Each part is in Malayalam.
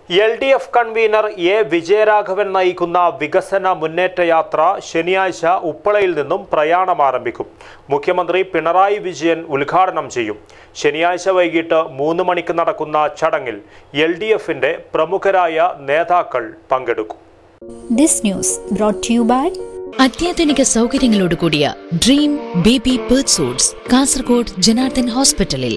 L D F convener A Vijayaraghavan നയിക്കുന്ന വികസന മുന്നേറ്റ യാത്ര ശനിയാഴ്ച ഉപ്പളയിൽ നിന്നും പ്രയാണം ആരംഭിക്കും മുഖ്യമന്ത്രി പിണറായി വിജയൻ ഉദ്ഘാടനം ചെയ്യും ശനിയാഴ്ച വൈകിട്ട് മൂന്ന് മണിക്ക് നടക്കുന്ന ചടങ്ങിൽ എൽ ഡി എഫിന്റെ പ്രമുഖരായ നേതാക്കൾ പങ്കെടുക്കും This news brought to you by അത്യാധുനിക സൗകര്യങ്ങളോട് കൂടിയ dream baby birth suites Kasaragod Janardhan ഹോസ്പിറ്റലിൽ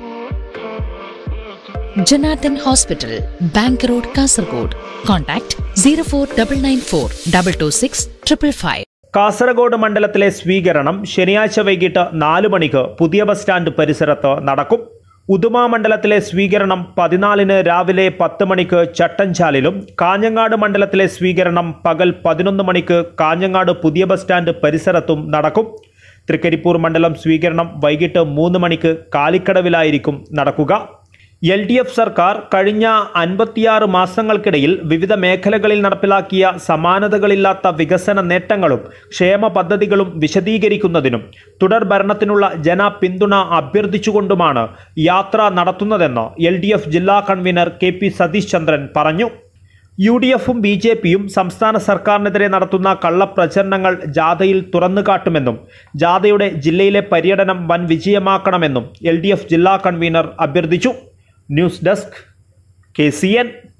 Janardhan hospital bank road Kasaragod contact zero four double nine four double two six triple five Kasaragod മണ്ഡലത്തിലെ സ്വീകരണം ശനിയാഴ്ച വൈകിട്ട് നാല് മണിക്ക് പുതിയ ബസ് സ്റ്റാൻഡ് പരിസരത്ത് നടക്കും ഉദുമ മണ്ഡലത്തിലെ സ്വീകരണം പതിനാലിന് രാവിലെ പത്ത് മണിക്ക് ചട്ടഞ്ചാലിലും കാഞ്ഞങ്ങാട് മണ്ഡലത്തിലെ സ്വീകരണം പകൽ പതിനൊന്ന് മണിക്ക് കാഞ്ഞങ്ങാട് പുതിയ ബസ് സ്റ്റാൻഡ് പരിസരത്തും നടക്കും തൃക്കരിപ്പൂർ മണ്ഡലം സ്വീകരണം വൈകിട്ട് മൂന്ന് മണിക്ക് കാലിക്കടവിലായിരിക്കും നടക്കുക എൽ ഡി എഫ് സർക്കാർ കഴിഞ്ഞ അൻപത്തിയാറ് മാസങ്ങൾക്കിടയിൽ വിവിധ മേഖലകളിൽ നടപ്പിലാക്കിയ സമാനതകളില്ലാത്ത വികസന നേട്ടങ്ങളും ക്ഷേമ പദ്ധതികളും വിശദീകരിക്കുന്നതിനും തുടർ ഭരണത്തിനുള്ള ജനപിന്തുണ അഭ്യർത്ഥിച്ചുകൊണ്ടുമാണ് യാത്ര നടത്തുന്നതെന്ന് എൽ ഡി എഫ് ജില്ലാ കൺവീനർ കെ പി സതീഷ് ചന്ദ്രൻ പറഞ്ഞു യു ഡി എഫും ബി ജെ പിയും സംസ്ഥാന സർക്കാരിനെതിരെ നടത്തുന്ന കള്ളപ്രചരണങ്ങൾ ജാഥയിൽ തുറന്നു കാട്ടുമെന്നും ജാഥയുടെ ജില്ലയിലെ പര്യടനം വൻ വിജയമാക്കണമെന്നും എൽ ഡി എഫ് ജില്ലാ കൺവീനർ അഭ്യർത്ഥിച്ചു news desk K C N